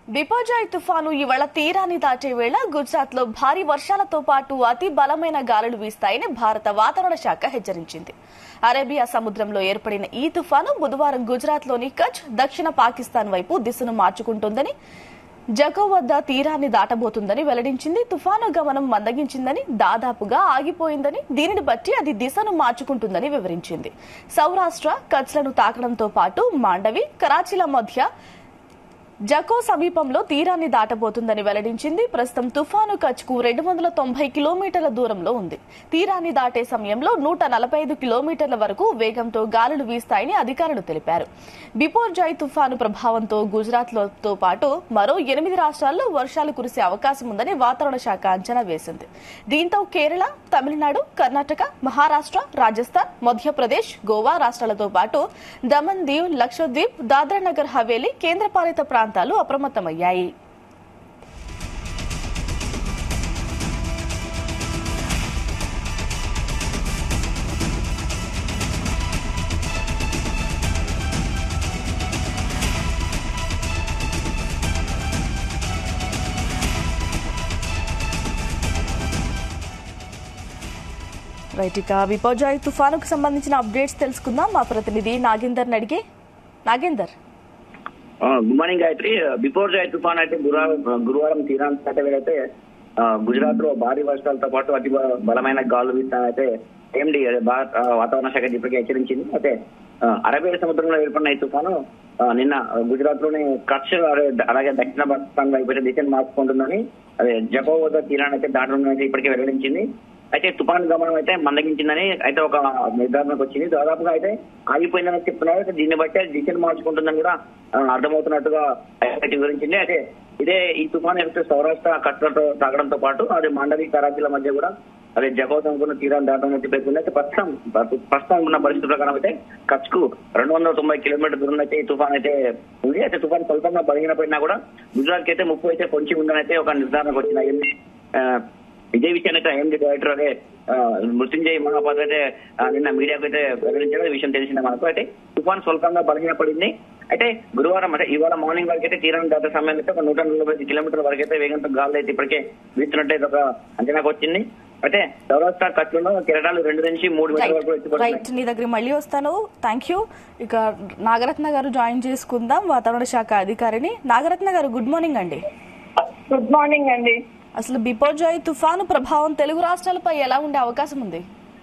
బిపోజాయ్ తుఫాను ఇవాళ తీరాన్ని దాటే వేళ గుజరాత్ లో భారీ వర్షాలతో పాటు అతి బలమైన గాలులు వీస్తాయని భారత వాతావరణ శాఖ హెచ్చరించింది అరేబియా సముద్రంలో ఏర్పడిన ఈ తుఫాను బుధవారం గుజరాత్ లోని కచ్ దక్షిణ పాకిస్తాన్ వైపు దిశను మార్చుకుంటుందని జకో వద్ద తీరాన్ని దాటబోతుందని వెల్లడించింది తుఫాను గమనం మందగించిందని దాదాపుగా ఆగిపోయిందని దీనిని బట్టి అది దిశను మార్చుకుంటుందని వివరించింది సౌరాష్ట్ర కచ్లను తాకడంతో పాటు మాండవి కరాచీల మధ్య జకో సమీపంలో తీరాన్ని దాటబోతుందని వెల్లడించింది ప్రస్తుతం తుఫాను కచ్కు రెండు వందల తొంభై కిలోమీటర్ల దూరంలో ఉంది తీరాన్ని దాటే సమయంలో నూట నలభై ఐదు కిలోమీటర్ల వరకు వేగంతో గాలులు వీస్తాయని అధికారులు తెలిపారు బిపోర్జాయ్ తుఫాను ప్రభావంతో గుజరాత్ తో పాటు మరో ఎనిమిది రాష్ట్రాల్లో వర్షాలు కురిసే అవకాశం ఉందని వాతావరణ శాఖ అంచనా వేసింది దీంతో కేరళ తమిళనాడు కర్ణాటక మహారాష్ట్ర రాజస్థాన్ మధ్యప్రదేశ్ గోవా రాష్ట్రాలతో పాటు దమన్ దీవ్ లక్షద్వీప్ దాద్రా నగర్ హవేలీ కేంద్రపాలిత ప్రాంతాలు అప్రమత్తమయ్యాయి రైట్ ఇక విపోజాయ్ తుఫానుకు సంబంధించిన అప్డేట్స్ తెలుసుకుందాం మా ప్రతినిధి నాగేందర్ అడిగే Nagender good morning Gayatri Biparjoy తుఫాన్ అయితే గురువారం గురువారం తీరాన్ని దాటవేళైతే గుజరాత్ లో భారీ వర్షాలతో పాటు అతి బ- బలమైన గాలు వీస్తానైతే ఏండి భారత ఆ, వాతావరణ శాఖ ఇప్పటికే హెచ్చరించింది అయితే ఆ, అరబియా సముద్రంలో ఏర్పడిన ఈ తుఫాను ఆ, నిన్న గుజరాత్ లోని కచ్ అలాగే- అలాగే దక్షిణ పాకిస్తాన్ వైపు అయితే దిశను మార్చుకుంటుందని అదే జకో వద్ద తీరాన్ని అయితే దాటడం అయితే ఇప్పటికే వెల్లడించింది అయితే తుఫాన్ గమనం అయితే మందగించిందని అయితే ఒక నిర్ధారణకు వచ్చింది దాదాపుగా అయితే ఆగిపోయిందని చెప్తున్నారు అయితే దీన్ని బట్టి అది దిశను మార్చుకుంటుందని కూడా ఆ, అర్థమవుతున్నట్టుగా అయితే వివరించింది అయితే ఇదే ఈ తుఫాన్ అయితే సౌరాష్ట్ర కట్టలతో తాగడంతో పాటు అది మండలి కరాచీల మధ్య కూడా అదే జగోతం కూడా తీరాన్ని దాటం అయితే పేర్కొంది అయితే ప్రస్తుతం ప్రస్తుతం ఉన్న పరిస్థితి ప్రకారం అయితే కచ్ కు రెండు వందల తొంభై కిలోమీటర్ దూరం అయితే ఈ తుఫాన్ అయితే ఉంది అయితే తుఫాన్ స్వల్పంగా బలహీనపడినా కూడా గుజరాత్ కి అయితే ముప్పు అయితే పొంచి ఉందని అయితే ఒక నిర్ధారణకు వచ్చిన ఆ, ఇదే విషయాన్ని అయితే ఐఎండీ డైరెక్టర్ అదే ఆ, మృత్యుంజయ్ మహాపాత్ర అయితే ఆ, నిన్న మీడియాకు అయితే వెల్లడించడం ఈ విషయం తెలిసింది మనకు అయితే తుఫాన్ స్వల్పంగా బలహీనపడింది అయితే గురువారం అంటే ఇవాళ మార్నింగ్ వరకు అయితే తీరం దాటే సమయంలో అయితే ఒక నూట నలభై ఐదు కిలోమీటర్ల వరకు అయితే వేగంతో గాలి అయితే ఇప్పటికే వీస్తున్నట్టు ఒక అంచనాకు వచ్చింది అయితే సౌరాష్ట్ర కచ్లో కిరటాలు రెండు నుంచి మూడు మీటర్ల వరకు ఎత్తిపడుతున్నాయి రైట్ నీ దగ్గర మళ్ళీ వస్తాను థ్యాంక్ యూ ఇక నాగరత్న గారు జాయిన్ చేసుకుందాం వాతావరణ శాఖ అధికారిని నాగరత్న గారు గుడ్ మార్నింగ్ అండి గుడ్ మార్నింగ్ అండి అసలు బిపోజాయ్ తుఫాను ప్రభావం తెలుగు రాష్ట్రాలపై ఎలా ఉండే అవకాశం ఉంది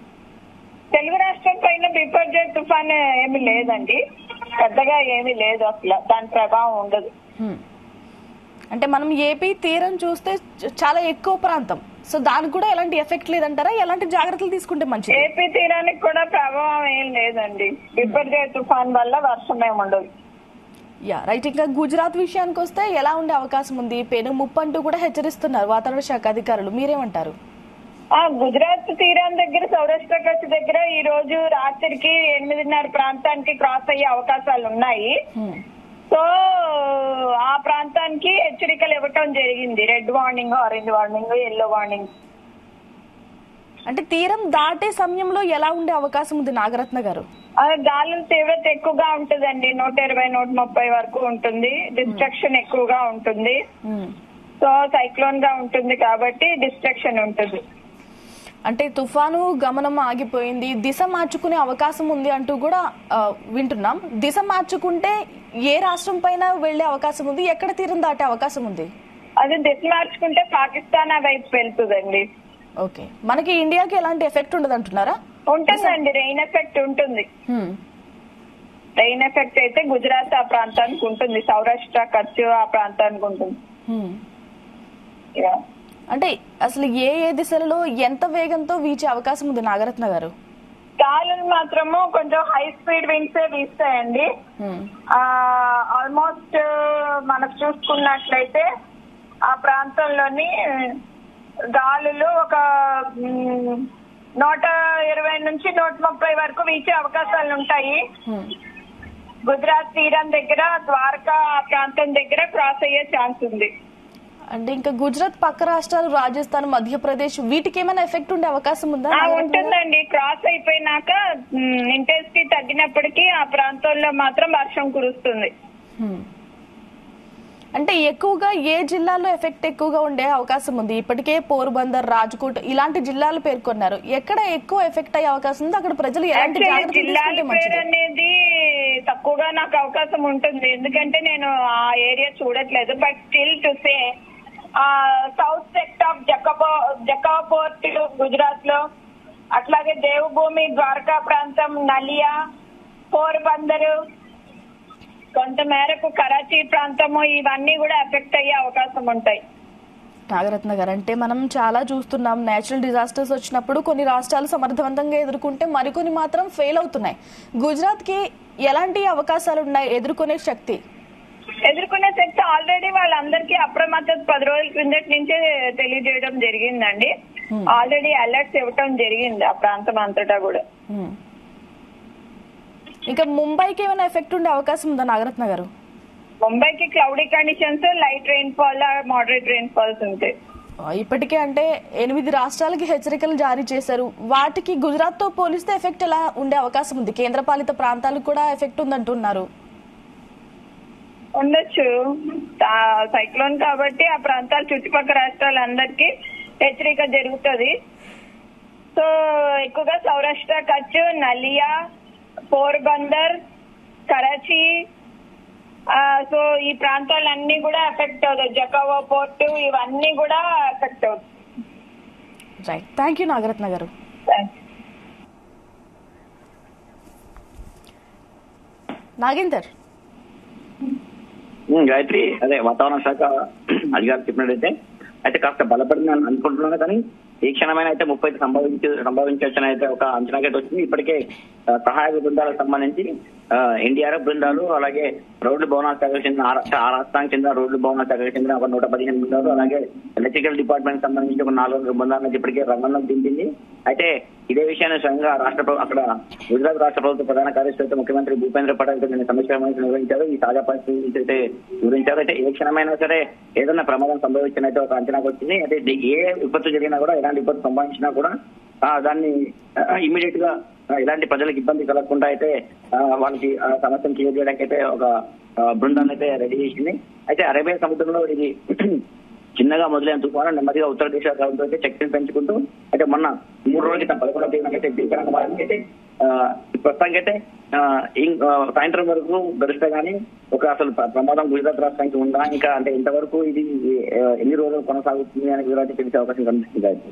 తెలుగు రాష్ట్రం పైన బిపర్జయ్ తుఫాన్ ఏమీ లేదండి పెద్దగా ఏమీ లేదు అసలు దాని ప్రభావం ఉండదు హ్మ్. అంటే మనం ఏపీ తీరం చూస్తే చ- చాలా ఎక్కువ ప్రాంతం సో దానికి కూడా ఎలాంటి ఎఫెక్ట్ లేదంటారా ఎలాంటి జాగ్రత్తలు తీసుకుంటే మంచిది ఏపీ తీరానికి కూడా ప్రభావం ఏం లేదండి బిపర్జయ్ తుఫాన్ వల్ల వర్షం ఏమి ఉండదు యా రైట్ ఇంకా గుజరాత్ విషయానికి వస్తే ఎలా ఉండే అవకాశం ఉంది పెను ముప్పు అంటూ కూడా హెచ్చరిస్తున్నారు వాతావరణ శాఖ అధికారులు మీరేమంటారు ఆ గుజరాత్ తీరం దగ్గర సౌరాష్ట్ర కచ్ దగ్గర ఈ రోజు రాత్రికి ఎనిమిదిన్నర ప్రాంతానికి క్రాస్ అయ్యే అవకాశాలు ఉన్నాయి హ్మ్. సో ఆ ప్రాంతానికి హెచ్చరికలు ఇవ్వటం జరిగింది red warning orange warning yellow warning అంటే తీరం దాటే సమయంలో ఎలా ఉండే అవకాశం ఉంది నాగరత్న గారు ఆ గాలుల తీవ్రత ఎక్కువగా ఉంటుందండి నూట ఇరవై నూట ముప్పై వరకు ఉంటుంది డిస్ట్రక్షన్ ఎక్కువగా ఉంటుంది హ్మ్. సో సైక్లోన్ గా ఉంటుంది కాబట్టి డిస్ట్రక్షన్ ఉంటుంది అంటే తుఫాను గమనం ఆగిపోయింది దిశ మార్చుకునే అవకాశం ఉంది అంటూ కూడా ఆ, వింటున్నాం దిశ మార్చుకుంటే ఏ రాష్ట్రం పైన వెళ్లే అవకాశం ఉంది ఎక్కడ తీరం దాటే అవకాశం ఉంది అది దిశ మార్చుకుంటే పాకిస్తాన్ ఆ వైపు వెళ్తుందండి ఓకే మనకి ఇండియాకి ఎలాంటి ఎఫెక్ట్ ఉండదు అంటున్నారా ఉంటుందండి రెయిన్ ఎఫెక్ట్ ఉంటుంది రెయిన్ ఎఫెక్ట్ అయితే గుజరాత్ ఆ ప్రాంతానికి ఉంటుంది సౌరాష్ట్ర కచ్ ఆ ప్రాంతానికి ఉంటుంది Yeah. అంటే అసలు ఏ ఏ దిశలలో ఎంత వేగంతో వీచే అవకాశం ఉంది నాగరత్న గారు గాలులు మాత్రము కొంచెం హై స్పీడ్ విండ్సే వీస్తాయండి హ్మ్. ఆల్మోస్ట్ మనకు చూసుకున్నట్లయితే ఆ ప్రాంతంలోని గాలులు ఒక మ్, నూట ఇరవై నుంచి నూట ముప్పై వరకు వీచే అవకాశాలు ఉంటాయి హ్మ్. గుజరాత్ తీరం దగ్గర ద్వారకా ఆ ప్రాంతం దగ్గర క్రాస్ అయ్యే ఛాన్స్ ఉంది అంటే ఇంకా గుజరాత్ పక్క రాష్ట్రాలు రాజస్థాన్ మధ్యప్రదేశ్ వీటికి ఏమైనా ఎఫెక్ట్ ఉండే అవకాశం ఉందా ఆ, నాగరత్న గారు? ఉంటుందండి క్రాస్ అయిపోయినాక ఇంటెన్సిటీ తగ్గినప్పటికీ ఆ ప్రాంతంలో మాత్రం వర్షం కురుస్తుంది హ్మ్. అంటే ఎక్కువగా ఏ జిల్లాలో ఎఫెక్ట్ ఎక్కువగా ఉండే అవకాశం ఉంది ఇప్పటికే పోర్బందర్ రాజ్కోట్ ఇలాంటి జిల్లాలు పేర్కొన్నారు ఎక్కడ ఎక్కువ ఎఫెక్ట్ అయ్యే అవకాశం ఉంది అక్కడ ప్రజలు ఎలాంటి Actually, జాగ్రత్తలు జిల్లాల తీసుకుంటే పేరు మంచిది అనేది తక్కువగా నాకు అవకాశం ఉంటుంది ఎందుకంటే నేను ఆ ఏరియా చూడట్లేదు but still to say south sect of Jakhau Jakhau port Gujarat లో అట్లాగే దేవభూమి ద్వారకా ప్రాంతం నలియా పోర్బందరు కొంత మేరకు కరాచీ ప్రాంతము ఇవన్నీ కూడా ఎఫెక్ట్ అయ్యే అవకాశం ఉంటాయి నాగరత్న గారు అంటే మనం చాలా చూస్తున్నాం నేచురల్ డిజాస్టర్స్ వచ్చినప్పుడు కొన్ని రాష్ట్రాలు సమర్థవంతంగా ఎదుర్కొంటే మరికొన్ని మాత్రం ఫెయిల్ అవుతున్నాయి గుజరాత్ కి ఎలాంటి అవకాశాలు ఉన్నాయి ఎదుర్కొనే శక్తి ఎదుర్కొనే శక్తి ఆల్రెడీ వాళ్ళందరికీ అప్రమత్తత పది రోజుల క్రిందటి నుంచే తెలియజేయడం జరిగిందండి ఆల్రెడీ అలర్ట్స్ ఇవ్వటం జరిగింది ఆ ప్రాంతం అంతటా కూడా Hmm. ఇంకా ముంబైకి ఏమైనా ఎఫెక్ట్ ఉండే అవకాశం ఉందా నాగరత్న గారు ముంబైకి cloudy conditions light rainfall moderate rainfalls ఉంటాయి ఆ, ఇప్పటికే అంటే ఎనిమిది రాష్ట్రాలకి హెచ్చరికలు జారీ చేశారు వాటికి గుజరాత్ తో పోలిస్తే ఎఫెక్ట్ ఎలా ఉండే అవకాశం ఉంది కేంద్రపాలిత ప్రాంతాలకు కూడా ఎఫెక్ట్ ఉందంటున్నారు ఉండొచ్చు సైక్లోన్ కాబట్టి ఆ ప్రాంతాల చుట్టుపక్కల రాష్ట్రాలందరికీ హెచ్చరిక జరుగుతుంది సో ఎక్కువగా సౌరాష్ట్ర కచ్ నలియా పోర్బందర్ కరాచీ ఆ, సో ఈ ప్రాంతాలన్నీ కూడా ఎఫెక్ట్ అవుతాయి జకావా పోర్ట్ ఇవన్నీ కూడా ఎఫెక్ట్ అవుతాయి రైట్ థ్యాంక్ యూ నాగరత్న గారు thank you Nagender um, Gayatri అదే వాతావరణ శాఖ అధికారులు చెప్పినట్టయితే అయితే కాస్త బలపడిందని అనుకుంటున్నాను కానీ ఈ క్షణమైన అయితే ముప్పై సంభవించ సంభవించవచ్చని అయితే ఒక అంచనాకైతే వచ్చింది ఇప్పటికే ఆ, సహాయక బృందాలకు సంబంధించి ఎన్డీఆర్ఎఫ్ బృందాలు అలాగే రోడ్డు భవనాల శాఖకు చెందిన ఆ రా- ఆ రాష్ట్రానికి చెందిన రోడ్డు భవనాల శాఖకు చెందిన ఒక నూట పదిహేను బృందాలు అలాగే ఎలక్ట్రికల్ డిపార్ట్మెంట్ సంబంధించి ఒక నాలుగు వందల బృందాలను ఇప్పటికే రంగంలోకి దింపింది అయితే ఇదే విషయాన్ని స్వయంగా రాష్ట్ర ప్ర- అక్కడ గుజరాత్ రాష్ట్ర ప్రభుత్వ ప్రధాన కార్యదర్శి అయితే ముఖ్యమంత్రి భూపేంద్ర పటేల్ తో నిన్న సమీక్ష సమావేశం నిర్వహించారు ఈ తాజా పరిస్థితి గురించి అయితే వివరించారు అయితే ఏ క్షణమైనా సరే ఏదైనా ప్రమాదం సంభవించిన అయితే ఒక అంచనాకు వచ్చింది అయితే ఇది ఏ విపత్తు జరిగినా కూడా ఎలాంటి విపత్తు సంభవించినా కూడా ఆ, దాన్ని ఇమీడియట్ గా ఆ, ఇలాంటి ప్రజలకు ఇబ్బంది కలగకుండా అయితే ఆ, వాళ్ళకి ఆ సమస్యను క్లియర్ చేయడానికి అయితే ఒక ఆ, బృందాన్ని అయితే రెడీ చేసింది అయితే అరేబియా సముద్రంలో ఇది చిన్నగా మొదలైన తుఫాను నెమ్మదిగా ఉత్తర దిశ కదులుతూ అయితే శక్తిని పెంచుకుంటూ అయితే మొన్న మూడు రోజుల క్రితం పదకొండవ తేదీన అయితే భీకరంగా మారింది అయితే ఆ, ప్రస్తుతానికి అయితే ఆ, ఇం- ఆ, సాయంత్రం వరకు గడిస్తే గానీ ఒక అసలు ప్ర- ప్రమాదం గుజరాత్ రాష్ట్రానికి ఉందా ఇంకా అంటే ఇంతవరకు ఇది ఆ, ఎన్ని రోజులు కొనసాగుతుంది అనే వివరాలు తెలిసే అవకాశం కనిపిస్తుంది అయితే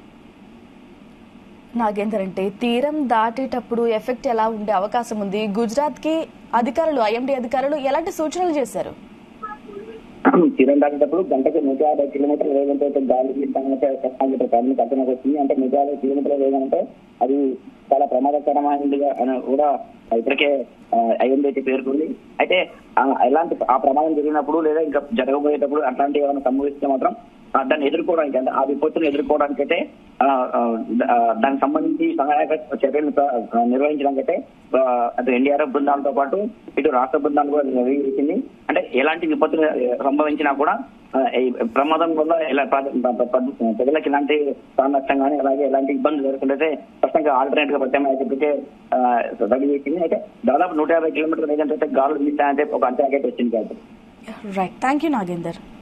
నాగేందర్ అంటే తీరం దాటేటప్పుడు ఎఫెక్ట్ ఎలా ఉండే అవకాశం ఉంది గుజరాత్ కి అధికారులు ఐఎండీ అధికారులు ఎలాంటి సూచనలు చేశారు తీరం దాటేటప్పుడు గంటకు నూట యాభై కిలోమీటర్ల వేగంతో అయితే గాలి వీస్తానంటే ప్రస్తుతానికి ప్రాథమిక అంచనాకు వచ్చింది అంటే నూట యాభై కిలోమీటర్ల వేగం అంటే అది చాలా ప్రమాదకరమైనదిగా అని కూడా ఇప్పటికే ఐఎండీ అయితే పేర్కొంది అయితే ఆ, ఎలాంటి ఆ ప్రమాదం జరిగినప్పుడు లేదా ఇంకా జరగబోయేటప్పుడు అట్లాంటివి ఏమైనా సంభవిస్తే మాత్రం ఆ, దాన్ని ఎదుర్కోవడానికి అంటే ఆ విపత్తును ఎదుర్కోవడానికి అయితే ఆ, ఆ, ఆ, దానికి సంబంధించి సహాయక చర్యలు ప్ర- ఆ, నిర్వహించడానికి అయితే ఆ, అటు ఎన్డీఆర్ఎఫ్ బృందాలతో పాటు ఇటు రాష్ట్ర బృందాలు కూడా నిర్వహించింది అంటే ఎలాంటి విపత్తులు సంభవించినా కూడా ఆ, ఈ ప్రమాదం వల్ల ఎలా ప్ర- ప్ర- ప్ర- ప్రజలకు ఎలాంటి ప్రాణ నష్టం కానీ అలాగే ఎలాంటి ఇబ్బందులు జరగకుండా ప్రస్తుతంగా ఆల్టర్నేట్ గా ప్రత్యామ్నాయ చెప్పితే రెడీ చేసింది అయితే దాదాపు నూట యాభై కిలోమీటర్ల వేగంతో అయితే గాలు వీస్తాయంటే ఒక అంచనాకైతే వచ్చింది కాబట్టి రైట్ థ్యాంక్ యూ నాగేందర్